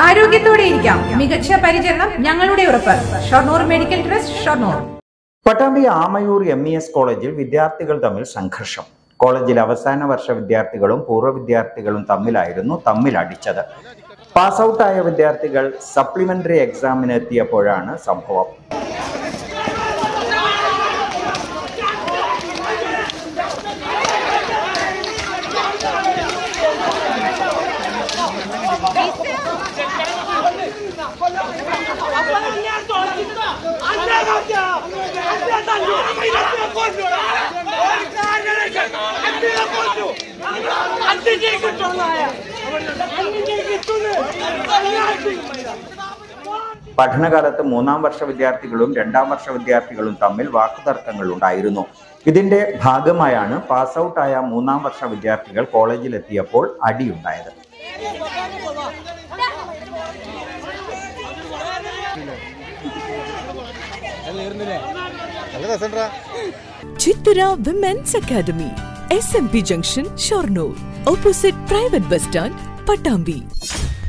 ആരോഗ്യത്തോടെ ഇരിക്കാം മികച്ച പരിചരണം ഞങ്ങളുടെ ഉറപ്പ് Shoranur medical trust Shoranur Pattambi Amayur M E S കോളേജിൽ വിദ്യാർത്ഥികൾ തമ്മിൽ സംഘർഷം കോളേജിൽ അവസാന വർഷ വിദ്യാർത്ഥികളും പൂർവ്വ വിദ്യാർത്ഥികളും തമ്മിലായിരുന്നു തമ്മിലടിച്ചത് പാസ് ഔട്ടായ വിദ്യാർത്ഥികൾ സപ്ലിമെന്ററി എക്സാമിന് എത്തിയപ്പോഴാണ് സംഭവം പഠനകാലത്ത് മൂന്നാം വർഷ വിദ്യാർത്ഥികളും രണ്ടാം വർഷ വിദ്യാർത്ഥികളും തമ്മിൽ വാക്കുതർക്കങ്ങൾ ഉണ്ടായിരുന്നു ഇതിന്റെ ഭാഗമായാണ് പാസ് ഔട്ടായ മൂന്നാം വർഷ വിദ്യാർത്ഥികൾ കോളേജിൽ എത്തിയപ്പോൾ അടിയുണ്ടായത് ചിത്തുര women's academy S M P junction Shoranur opposite private bus stand Pattambi